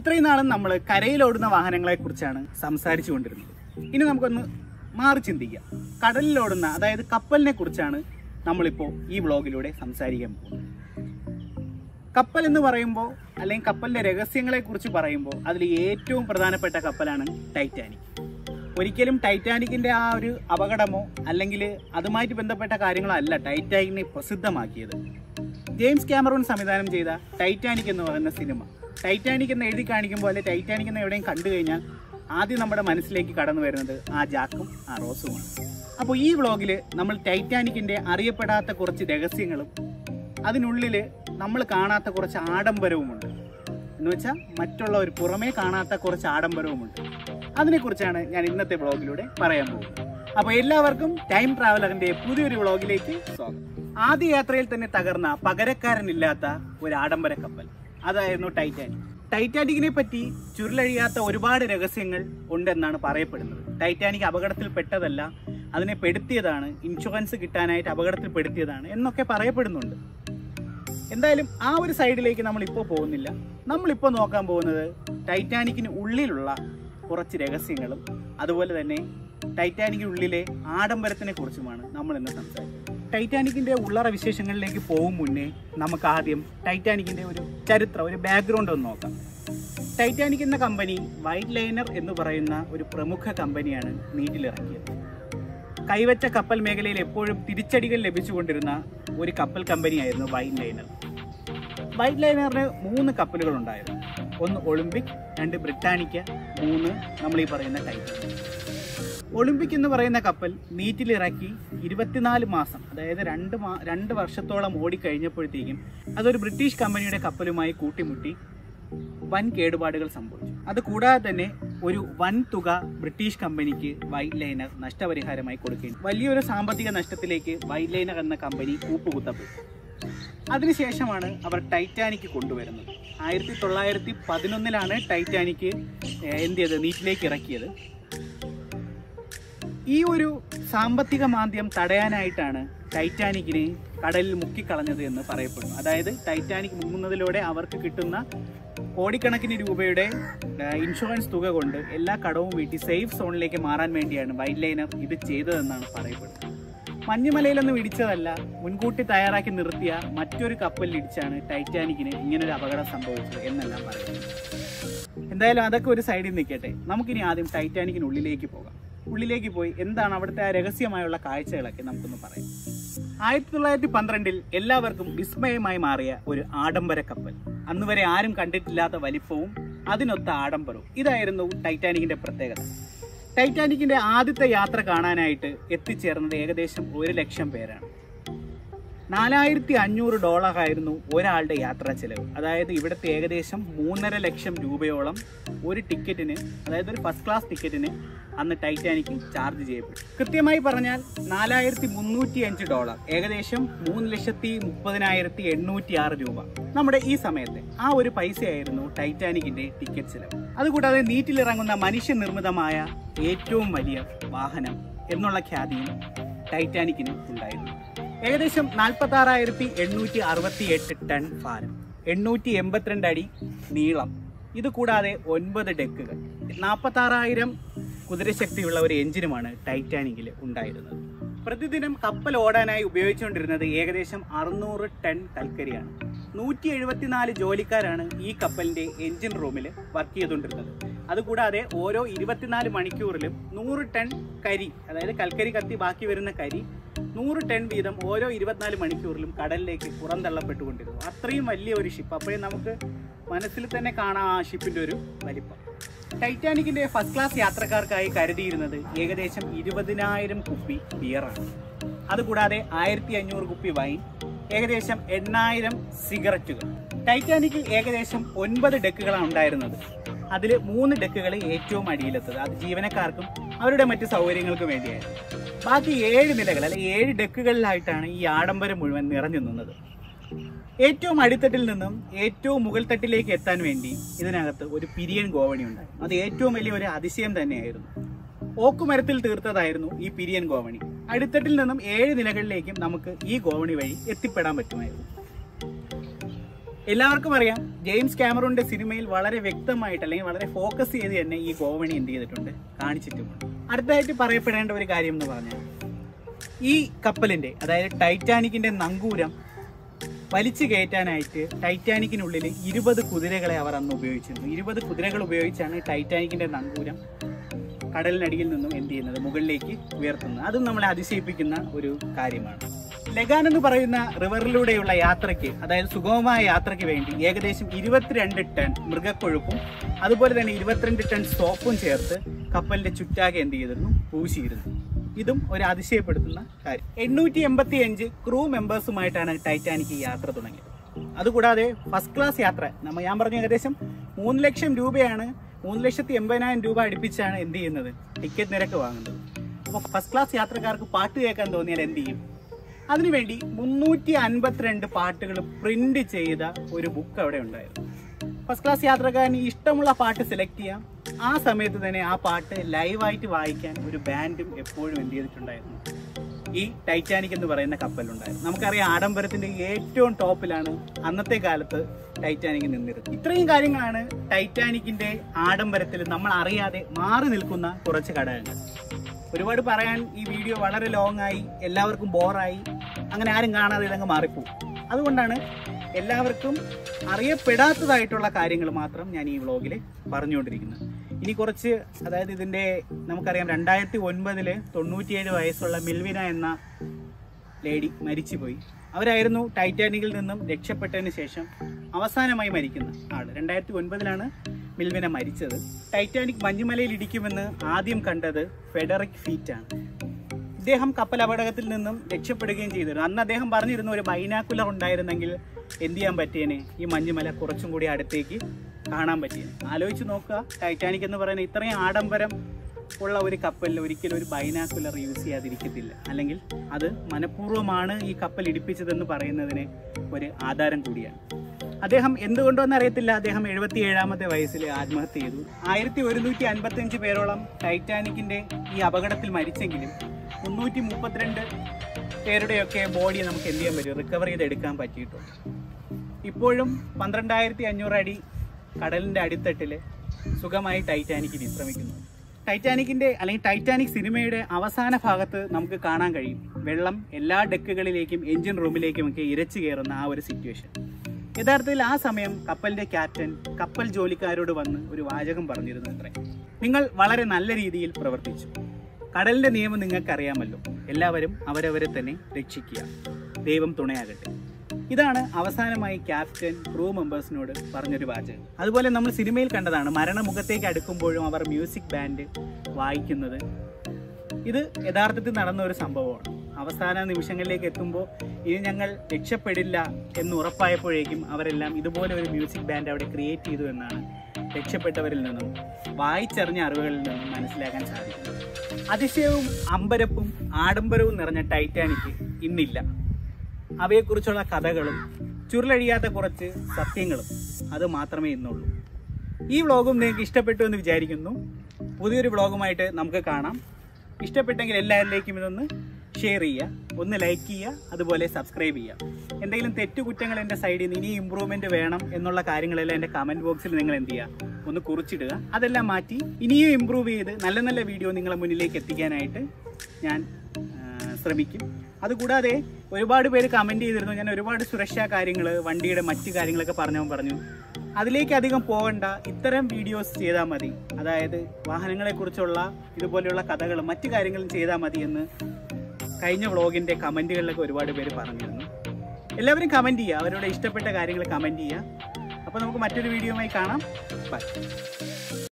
ഇത്രയും നാളും നമ്മൾ കരയിലോടുന്ന വാഹനങ്ങളെ കുറിച്ചാണ് സംസാരിച്ചു കൊണ്ടിരുന്നത് ഇനി നമുക്കൊന്ന് മാറി ചിന്തിക്കാം കടലിലോടുന്ന അതായത് കപ്പലിനെ കുറിച്ചാണ് നമ്മളിപ്പോൾ ഈ വ്ളോഗിലൂടെ സംസാരിക്കാൻ പോകുന്നത് കപ്പൽ എന്ന് പറയുമ്പോൾ അല്ലെങ്കിൽ കപ്പലിന്റെ രഹസ്യങ്ങളെ കുറിച്ച് പറയുമ്പോൾ അതിൽ ഏറ്റവും പ്രധാനപ്പെട്ട കപ്പലാണ് ടൈറ്റാനിക് ഒരിക്കലും ടൈറ്റാനിക്കിന്റെ ആ ഒരു അപകടമോ അല്ലെങ്കിൽ അതുമായിട്ട് ബന്ധപ്പെട്ട കാര്യങ്ങളോ അല്ല ടൈറ്റാനിക്കിനെ പ്രസിദ്ധമാക്കിയത് ജെയിംസ് ക്യാമറോൺ സംവിധാനം ചെയ്ത ടൈറ്റാനിക് എന്ന് പറയുന്ന സിനിമ ടൈറ്റാനിക് എന്ന് എഴുതി കാണിക്കുമ്പോൾ അല്ലെ ടൈറ്റാനിക് എന്ന് എവിടെയും കണ്ടു കഴിഞ്ഞാൽ ആദ്യം നമ്മുടെ മനസ്സിലേക്ക് കടന്നു വരുന്നത് ആ ജാക്കും ആ റോസുമാണ് അപ്പോൾ ഈ വ്ളോഗിൽ നമ്മൾ ടൈറ്റാനിക്കിന്റെ അറിയപ്പെടാത്ത കുറച്ച് രഹസ്യങ്ങളും അതിനുള്ളിൽ നമ്മൾ കാണാത്ത കുറച്ച് ആഡംബരവുമുണ്ട് എന്ന് വെച്ചാൽ മറ്റുള്ളവർ പുറമേ കാണാത്ത കുറച്ച് ആഡംബരവുമുണ്ട് അതിനെക്കുറിച്ചാണ് ഞാൻ ഇന്നത്തെ വ്ളോഗിലൂടെ പറയാൻ പോകുന്നത് അപ്പോൾ എല്ലാവർക്കും ടൈം ട്രാവലറിന്റെ പുതിയൊരു വ്ളോഗിലേക്ക് സ്വാഗതം ആദ്യ യാത്രയിൽ തന്നെ തകർന്ന പകരക്കാരനില്ലാത്ത ഒരു ആഡംബര കപ്പൽ അതായിരുന്നു ടൈറ്റാനിക് ടൈറ്റാനിക്കിനെ പറ്റി ചുരുളഴിയാത്ത ഒരുപാട് രഹസ്യങ്ങൾ ഉണ്ടെന്നാണ് പറയപ്പെടുന്നത് ടൈറ്റാനിക് അപകടത്തിൽപ്പെട്ടതല്ല അതിനെ പെടുത്തിയതാണ് ഇൻഷുറൻസ് കിട്ടാനായിട്ട് അപകടത്തിൽപ്പെടുത്തിയതാണ് എന്നൊക്കെ പറയപ്പെടുന്നുണ്ട് എന്തായാലും ആ ഒരു സൈഡിലേക്ക് നമ്മൾ ഇപ്പോൾ പോകുന്നില്ല നമ്മളിപ്പോൾ നോക്കാൻ പോകുന്നത് ടൈറ്റാനിക്കിന് ഉള്ളിലുള്ള കുറച്ച് രഹസ്യങ്ങളും അതുപോലെ തന്നെ ടൈറ്റാനിക്കിനുള്ളിലെ ആഡംബരത്തിനെ കുറിച്ചുമാണ് നമ്മൾ ഇന്ന് സംസാരിക്കുന്നത് ടൈറ്റാനിക്കിന്റെ ഉള്ളറ വിശേഷങ്ങളിലേക്ക് പോകും മുന്നേ നമുക്ക് ആദ്യം ടൈറ്റാനിക്കിന്റെ ഒരു ചരിത്രം ഒരു ബാക്ക്ഗ്രൗണ്ട് ഒന്ന് നോക്കാം ടൈറ്റാനിക് എന്ന കമ്പനി വൈറ്റ് ലൈനർ എന്ന് പറയുന്ന ഒരു പ്രമുഖ കമ്പനിയാണ് നീറ്റിലിറക്കിയത് കൈവച്ച കപ്പൽ മേഖലയിൽ എപ്പോഴും തിരിച്ചടികൾ ലഭിച്ചുകൊണ്ടിരുന്ന ഒരു കപ്പൽ കമ്പനിയായിരുന്നു വൈറ്റ് ലൈനർ വൈറ്റ് ലൈനറിന് മൂന്ന് കപ്പലുകൾ ഉണ്ടായിരുന്നു ഒന്ന് ഒളിമ്പിക് രണ്ട് ബ്രിട്ടാനിക്ക മൂന്ന് നമ്മൾ ഈ പറയുന്ന ടൈറ്റൻ ഒളിമ്പിക് എന്ന് പറയുന്ന കപ്പൽ നീറ്റിലിറക്കി ഇരുപത്തിനാല് മാസം അതായത് രണ്ട് മാ രണ്ട് വർഷത്തോളം ഓടിക്കഴിഞ്ഞപ്പോഴത്തേക്കും അതൊരു ബ്രിട്ടീഷ് കമ്പനിയുടെ കപ്പലുമായി കൂട്ടിമുട്ടി വൻ കേടുപാടുകൾ സംഭവിച്ചു അത് കൂടാതെ തന്നെ ഒരു വൻ തുക ബ്രിട്ടീഷ് കമ്പനിക്ക് വൈറ്റ് ലൈനർ നഷ്ടപരിഹാരമായി കൊടുക്കുകയും വലിയൊരു സാമ്പത്തിക നഷ്ടത്തിലേക്ക് വൈറ്റ് ലൈനർ എന്ന കമ്പനി കൂപ്പുകുത്തപ്പെട്ടു അതിനുശേഷമാണ് അവർ ടൈറ്റാനിക് കൊണ്ടുവരുന്നത് ആയിരത്തി തൊള്ളായിരത്തി പതിനൊന്നിലാണ് ടൈറ്റാനിക് ഏഹ്, എന്ത് ചെയ്തത് നീറ്റിലേക്ക് ഇറക്കിയത് ഈ ഒരു സാമ്പത്തിക മാന്ദ്യം തടയാനായിട്ടാണ് ടൈറ്റാനിക്കിനെ കടലിൽ മുക്കിക്കളഞ്ഞത് എന്ന് പറയപ്പെടുന്നു അതായത് ടൈറ്റാനിക് മുങ്ങുന്നതിലൂടെ അവർക്ക് കിട്ടുന്ന കോടിക്കണക്കിന് രൂപയുടെ ആ, ഇൻഷുറൻസ് തുക കൊണ്ട് എല്ലാ കടവും വീട്ടി സേഫ് സോണിലേക്ക് മാറാൻ വേണ്ടിയാണ് വൈറ്റ് ലൈനർ ഇത് ചെയ്തതെന്നാണ് പറയപ്പെടുന്നത് മഞ്ഞുമലയിലൊന്നും ഇടിച്ചതല്ല മുൻകൂട്ടി തയ്യാറാക്കി നിർത്തിയ മറ്റൊരു കപ്പലിൽ ഇടിച്ചാണ് ടൈറ്റാനിക്കിന് ഇങ്ങനൊരു അപകടം സംഭവിച്ചത് എന്നെല്ലാം പറയുന്നത് എന്തായാലും അതൊക്കെ ഒരു സൈഡിൽ നിൽക്കട്ടെ നമുക്കിനി ആദ്യം ടൈറ്റാനിക്കിന് ഉള്ളിലേക്ക് പോകാം ഉള്ളിലേക്ക് പോയി എന്താണ് അവിടുത്തെ ആ രഹസ്യമായുള്ള കാഴ്ചകളൊക്കെ നമുക്കൊന്ന് പറയാം ആയിരത്തി തൊള്ളായിരത്തി പന്ത്രണ്ടിൽ എല്ലാവർക്കും വിസ്മയമായി മാറിയ ഒരു ആഡംബര കപ്പൽ അന്ന് വരെ ആരും കണ്ടിട്ടില്ലാത്ത വലിപ്പവും അതിനൊത്ത ആഡംബരവും ഇതായിരുന്നു ടൈറ്റാനിക്കിന്റെ പ്രത്യേകത ടൈറ്റാനിക്കിന്റെ ആദ്യത്തെ യാത്ര കാണാനായിട്ട് എത്തിച്ചേർന്നത് ഏകദേശം ഒരു ലക്ഷം പേരാണ് നാലായിരത്തി അഞ്ഞൂറ് ഡോളർ ആയിരുന്നു ഒരാളുടെ യാത്രാ ചെലവ് അതായത് ഇവിടുത്തെ ഏകദേശം മൂന്നര ലക്ഷം രൂപയോളം ഒരു ടിക്കറ്റിന് അതായത് ഒരു ഫസ്റ്റ് ക്ലാസ് ടിക്കറ്റിന് അന്ന് ടൈറ്റാനിക് ചാർജ് ചെയ്യപ്പെട്ടു കൃത്യമായി പറഞ്ഞാൽ നാലായിരത്തി മുന്നൂറ്റി അഞ്ച് ഡോളർ ഏകദേശം മൂന്ന് ലക്ഷത്തി മുപ്പതിനായിരത്തി എണ്ണൂറ്റി ആറ് രൂപ നമ്മുടെ ഈ സമയത്തെ ആ ഒരു പൈസയായിരുന്നു ടൈറ്റാനിക്കിന്റെ ടിക്കറ്റ് ചെലവ് അതുകൂടാതെ നീറ്റിലിറങ്ങുന്ന മനുഷ്യനിർമ്മിതമായ ഏറ്റവും വലിയ വാഹനം എന്നുള്ള ഖ്യാതിയും ടൈറ്റാനിക്കിന് ഉണ്ടായിരുന്നു ഏകദേശം നാൽപ്പത്തി ആറായിരത്തി എണ്ണൂറ്റി അറുപത്തി എട്ട് ടൺ ഭാരം എണ്ണൂറ്റി എൺപത്തിരണ്ട് അടി നീളം ഇത് കൂടാതെ ഒൻപത് ഡെക്കുകൾ നാൽപ്പത്തി ആറായിരം കുതിരശക്തിയുള്ള ഒരു എഞ്ചിനുമാണ് ടൈറ്റാനിക്കിൽ ഉണ്ടായിരുന്നത് പ്രതിദിനം കപ്പൽ ഓടാനായി ഉപയോഗിച്ചുകൊണ്ടിരുന്നത് ഏകദേശം അറുന്നൂറ് ടൺ കൽക്കരിയാണ് നൂറ്റി എഴുപത്തിനാല് ജോലിക്കാരാണ് ഈ കപ്പലിന്റെ എഞ്ചിൻ റൂമിൽ വർക്ക് ചെയ്തുകൊണ്ടിരുന്നത് അതുകൂടാതെ ഓരോ ഇരുപത്തിനാല് മണിക്കൂറിലും നൂറ് ടൺ കരി അതായത് കൽക്കരി കത്തി ബാക്കി വരുന്ന കരി നൂറ് ടൺ വീതം ഓരോ ഇരുപത്തിനാല് മണിക്കൂറിലും കടലിലേക്ക് പുറന്തള്ളപ്പെട്ടുകൊണ്ടിരുന്നു അത്രയും വലിയ ഒരു ഷിപ്പ് അപ്പോഴേ നമുക്ക് മനസ്സിൽ തന്നെ കാണാം ആ ഷിപ്പിന്റെ ഒരു വലിപ്പം ടൈറ്റാനിക്കിന്റെ ഫസ്റ്റ് ക്ലാസ് യാത്രക്കാർക്കായി കരുതിയിരുന്നത് ഏകദേശം ഇരുപതിനായിരം കുപ്പി ബിയറാണ് അതുകൂടാതെ ആയിരത്തി അഞ്ഞൂറ് കുപ്പി വൈൻ ഏകദേശം എണ്ണായിരം സിഗരറ്റുകൾ ടൈറ്റാനിക്കിൽ ഏകദേശം ഒൻപത് ഡെക്കുകളാണ് ഉണ്ടായിരുന്നത് അതിൽ മൂന്ന് ഡെക്കുകൾ ഏറ്റവും അടിയിലെത്തത് അത് ജീവനക്കാർക്കും അവരുടെ മറ്റ് സൗകര്യങ്ങൾക്കും വേണ്ടിയായിരുന്നു ബാക്കി ഏഴ് നിലകൾ അല്ലെ ഏഴ് ഡെക്കുകളിലായിട്ടാണ് ഈ ആഡംബരം മുഴുവൻ നിറഞ്ഞു നിന്നത് ഏറ്റവും അടിത്തട്ടിൽ നിന്നും ഏറ്റവും മുകൾ തട്ടിലേക്ക് എത്താൻ വേണ്ടി ഇതിനകത്ത് ഒരു പിരിയൻ ഗോവണി ഉണ്ടായിരുന്നു അത് ഏറ്റവും വലിയ ഒരു അതിശയം തന്നെയായിരുന്നു ഓക്കുമരത്തിൽ തീർത്തതായിരുന്നു ഈ പിരിയൻ ഗോവണി അടിത്തട്ടിൽ നിന്നും ഏഴ് നിലകളിലേക്കും നമുക്ക് ഈ ഗോവണി വഴി എത്തിപ്പെടാൻ പറ്റുമായിരുന്നു എല്ലാവർക്കും അറിയാം ജെയിംസ് ക്യാമറോണിന്റെ സിനിമയിൽ വളരെ വ്യക്തമായിട്ട് അല്ലെങ്കിൽ വളരെ ഫോക്കസ് ചെയ്ത് തന്നെ ഈ ഗോവണി എന്ത് ചെയ്തിട്ടുണ്ട് കാണിച്ചിട്ടുമുണ്ട് അടുത്തതായിട്ട് പറയപ്പെടേണ്ട ഒരു കാര്യം എന്ന് പറഞ്ഞാൽ ഈ കപ്പലിന്റെ അതായത് ടൈറ്റാനിക്കിന്റെ നങ്കൂരം വലിച്ചു കയറ്റാനായിട്ട് ടൈറ്റാനിക്കിനുള്ളിൽ ഇരുപത് കുതിരകളെ അവർ അന്ന് ഉപയോഗിച്ചിരുന്നു ഇരുപത് കുതിരകൾ ഉപയോഗിച്ചാണ് ടൈറ്റാനിക്കിന്റെ നങ്കൂരം കടലിനടിയിൽ നിന്നും എന്ത് ചെയ്യുന്നത് മുകളിലേക്ക് ഉയർത്തുന്നത് അതും നമ്മളെ അതിശയിപ്പിക്കുന്ന ഒരു കാര്യമാണ് ലഗാൻ എന്ന് പറയുന്ന റിവറിലൂടെയുള്ള യാത്രയ്ക്ക് അതായത് സുഗമമായ യാത്രയ്ക്ക് വേണ്ടി ഏകദേശം ഇരുപത്തിരണ്ട് ടൺ മൃഗക്കൊഴുപ്പും അതുപോലെ തന്നെ ഇരുപത്തിരണ്ട് ടൺ സോപ്പും ചേർത്ത് കപ്പലിന്റെ ചുറ്റാകെ എന്ത് ചെയ്തിരുന്നു പൂശിയിരുന്നു ഇതും ഒരു അതിശയപ്പെടുത്തുന്ന കാര്യം എണ്ണൂറ്റി എൺപത്തി അഞ്ച് ക്രൂ മെമ്പേഴ്സുമായിട്ടാണ് ടൈറ്റാനിക് ഈ യാത്ര തുടങ്ങിയത് അതുകൂടാതെ ഫസ്റ്റ് ക്ലാസ് യാത്ര നമ്മ ഞാൻ പറഞ്ഞ ഏകദേശം മൂന്ന് ലക്ഷം രൂപയാണ് മൂന്ന് ലക്ഷത്തി എൺപതിനായിരം രൂപ അടുപ്പിച്ചാണ് എന്ത് ചെയ്യുന്നത് ടിക്കറ്റ് നിരക്ക് വാങ്ങുന്നത് അപ്പോൾ ഫസ്റ്റ് ക്ലാസ് യാത്രക്കാർക്ക് പാട്ട് കേൾക്കാൻ തോന്നിയാൽ എന്ത് ചെയ്യും അതിനുവേണ്ടി മുന്നൂറ്റി അൻപത്തിരണ്ട് പാട്ടുകൾ പ്രിന്റ് ചെയ്ത ഒരു ബുക്ക് അവിടെ ഉണ്ടായിരുന്നു ഫസ്റ്റ് ക്ലാസ് യാത്രക്കാരന് ഇഷ്ടമുള്ള പാട്ട് സെലക്ട് ചെയ്യാം ആ സമയത്ത് തന്നെ ആ പാട്ട് ലൈവായിട്ട് വായിക്കാൻ ഒരു ബാൻഡും എപ്പോഴും എന്ത് ചെയ്തിട്ടുണ്ടായിരുന്നു ഈ ടൈറ്റാനിക് എന്ന് പറയുന്ന കപ്പലുണ്ടായിരുന്നു നമുക്കറിയാം ആഡംബരത്തിന്റെ ഏറ്റവും ടോപ്പിലാണ് അന്നത്തെ കാലത്ത് ടൈറ്റാനിക് നിന്നിരുന്നത് ഇത്രയും കാര്യങ്ങളാണ് ടൈറ്റാനിക്കിന്റെ ആഡംബരത്തിൽ നമ്മൾ അറിയാതെ മാറി നിൽക്കുന്ന കുറച്ച് ഘടകങ്ങൾ ഒരുപാട് പറയാൻ ഈ വീഡിയോ വളരെ ലോങ് ആയി എല്ലാവർക്കും ബോറായി അങ്ങനെ ആരും കാണാതെ ഇതങ്ങ് മാറിപ്പോവും അതുകൊണ്ടാണ് എല്ലാവർക്കും അറിയപ്പെടാത്തതായിട്ടുള്ള കാര്യങ്ങൾ മാത്രം ഞാൻ ഈ വ്ളോഗിൽ പറഞ്ഞുകൊണ്ടിരിക്കുന്നത് ഇനി കുറച്ച് അതായത് ഇതിൻ്റെ നമുക്കറിയാം രണ്ടായിരത്തി ഒൻപതില് തൊണ്ണൂറ്റിയേഴ് വയസ്സുള്ള മിൽവിന എന്ന ലേഡി മരിച്ചുപോയി അവരായിരുന്നു ടൈറ്റാനിക്കിൽ നിന്നും രക്ഷപ്പെട്ടതിന് ശേഷം അവസാനമായി മരിക്കുന്ന ആള് രണ്ടായിരത്തി ഒൻപതിലാണ് മിൽവിന മരിച്ചത് ടൈറ്റാനിക് മഞ്ഞുമലയിൽ ഇടിക്കുമെന്ന് ആദ്യം കണ്ടത് ഫെഡറിക് ഫീറ്റാണ് ഇദ്ദേഹം കപ്പൽ അപകടത്തിൽ നിന്നും രക്ഷപ്പെടുകയും ചെയ്തിരുന്നു അന്ന് അദ്ദേഹം പറഞ്ഞിരുന്നു ഒരു ബൈനാക്കുലർ ഉണ്ടായിരുന്നെങ്കിൽ എന്ത് ചെയ്യാൻ പറ്റിയേനെ ഈ മഞ്ഞുമല കുറച്ചും കൂടി അടുത്തേക്ക് കാണാൻ പറ്റിയേനെ ആലോചിച്ച് നോക്കുക ടൈറ്റാനിക് എന്ന് പറയുന്ന ഇത്രയും ആഡംബരം ഉള്ള ഒരു കപ്പലിൽ ഒരിക്കലും ഒരു ബൈനാക്കുലർ യൂസ് ചെയ്യാതിരിക്കത്തില്ല അല്ലെങ്കിൽ അത് മനഃപൂർവ്വമാണ് ഈ കപ്പൽ ഇടിപ്പിച്ചതെന്ന് പറയുന്നതിന് ഒരു ആധാരം കൂടിയാണ് അദ്ദേഹം എന്തുകൊണ്ടോന്ന് അറിയത്തില്ല അദ്ദേഹം എഴുപത്തി ഏഴാമത്തെ വയസ്സിൽ ആത്മഹത്യ ചെയ്തു ആയിരത്തി ഒരുന്നൂറ്റി അൻപത്തി അഞ്ച് പേരോളം ടൈറ്റാനിക്കിന്റെ ഈ അപകടത്തിൽ മരിച്ചെങ്കിലും മുന്നൂറ്റി മുപ്പത്തിരണ്ട് പേരുടെയൊക്കെ ബോഡി നമുക്ക് എന്ത് ചെയ്യാൻ പറ്റും റിക്കവർ ചെയ്തെടുക്കാൻ പറ്റിയിട്ടുണ്ട് ഇപ്പോഴും പന്ത്രണ്ടായിരത്തി അഞ്ഞൂറ് അടി കടലിന്റെ അടിത്തട്ടിൽ സുഖമായി ടൈറ്റാനിക് വിശ്രമിക്കുന്നു ടൈറ്റാനിക്കിന്റെ അല്ലെങ്കിൽ ടൈറ്റാനിക് സിനിമയുടെ അവസാന ഭാഗത്ത് നമുക്ക് കാണാൻ കഴിയും വെള്ളം എല്ലാ ഡെക്കുകളിലേക്കും എഞ്ചിൻ റൂമിലേക്കും ഒക്കെ ഇരച്ചു കയറുന്ന ആ ഒരു സിറ്റുവേഷൻ യഥാർത്ഥത്തിൽ ആ സമയം കപ്പലിന്റെ ക്യാപ്റ്റൻ കപ്പൽ ജോലിക്കാരോട് വന്ന് ഒരു വാചകം പറഞ്ഞിരുന്നു അത്രേ നിങ്ങൾ വളരെ നല്ല രീതിയിൽ പ്രവർത്തിച്ചു കടലിന്റെ നിയമം നിങ്ങൾക്ക് അറിയാമല്ലോ എല്ലാവരും അവരവരെ തന്നെ രക്ഷിക്കുക ദൈവം തുണയാകട്ടെ ഇതാണ് അവസാനമായി ക്യാപ്റ്റൻ ക്രൂ മെമ്പേഴ്സിനോട് പറഞ്ഞൊരു വാചകം അതുപോലെ നമ്മൾ സിനിമയിൽ കണ്ടതാണ് മരണമുഖത്തേക്ക് അടുക്കുമ്പോഴും അവർ മ്യൂസിക് ബാൻഡ് വായിക്കുന്നത് ഇത് യഥാർത്ഥത്തിൽ നടന്ന ഒരു സംഭവമാണ് അവസാന നിമിഷങ്ങളിലേക്ക് എത്തുമ്പോൾ ഇനി ഞങ്ങൾ രക്ഷപ്പെടില്ല എന്ന് ഉറപ്പായപ്പോഴേക്കും അവരെല്ലാം ഇതുപോലെ ഒരു മ്യൂസിക് ബാൻഡ് അവിടെ ക്രിയേറ്റ് ചെയ്തു എന്നാണ് രക്ഷപ്പെട്ടവരിൽ നിന്നും വായിച്ചറിഞ്ഞ അറിവുകളിൽ നിന്നും മനസ്സിലാക്കാൻ സാധിക്കുന്നത് അതിശയവും അമ്പരപ്പും ആഡംബരവും നിറഞ്ഞ ടൈറ്റാനിക് ഇന്നില്ല അവയെക്കുറിച്ചുള്ള കഥകളും ചുരുളഴിയാത്ത കുറച്ച് സത്യങ്ങളും അത് മാത്രമേ ഇന്നുള്ളൂ ഈ വ്ളോഗും നിങ്ങൾക്ക് ഇഷ്ടപ്പെട്ടു എന്ന് വിചാരിക്കുന്നു പുതിയൊരു വ്ളോഗുമായിട്ട് നമുക്ക് കാണാം ഇഷ്ടപ്പെട്ടെങ്കിൽ എല്ലാവരിലേക്കും ഇതൊന്ന് ഷെയർ ചെയ്യുക ഒന്ന് ലൈക്ക് ചെയ്യുക അതുപോലെ സബ്സ്ക്രൈബ് ചെയ്യുക എന്തെങ്കിലും തെറ്റുകുറ്റങ്ങൾ എൻ്റെ സൈഡിൽ നിന്ന് ഇനി ഇമ്പ്രൂവ്മെൻറ്റ് വേണം എന്നുള്ള കാര്യങ്ങളെല്ലാം എൻ്റെ കമൻറ്റ് ബോക്സിൽ നിങ്ങൾ എന്ത് ചെയ്യുക ഒന്ന് കുറിച്ചിടുക അതെല്ലാം മാറ്റി ഇനിയും ഇമ്പ്രൂവ് ചെയ്ത് നല്ല നല്ല വീഡിയോ നിങ്ങളെ മുന്നിലേക്ക് എത്തിക്കാനായിട്ട് ഞാൻ ആ, ശ്രമിക്കും അതുകൂടാതെ ഒരുപാട് പേര് കമൻറ്റ് ചെയ്തിരുന്നു ഞാൻ ഒരുപാട് സുരക്ഷാ കാര്യങ്ങൾ വണ്ടിയുടെ മറ്റു കാര്യങ്ങളൊക്കെ പറഞ്ഞവൻ പറഞ്ഞു അതിലേക്ക് അധികം പോകണ്ട ഇത്തരം വീഡിയോസ് ചെയ്താൽ മതി അതായത് വാഹനങ്ങളെക്കുറിച്ചുള്ള ഇതുപോലെയുള്ള കഥകളും മറ്റു കാര്യങ്ങളും ചെയ്താൽ മതി എന്ന് കഴിഞ്ഞ വ്ളോഗിൻ്റെ കമൻറ്റുകളിലൊക്കെ ഒരുപാട് പേര് പറഞ്ഞിരുന്നു എല്ലാവരും കമൻറ്റ് ചെയ്യുക അവരുടെ ഇഷ്ടപ്പെട്ട കാര്യങ്ങൾ കമൻറ്റ് ചെയ്യുക അപ്പോൾ നമുക്ക് മറ്റൊരു വീഡിയോയുമായി കാണാം ബൈ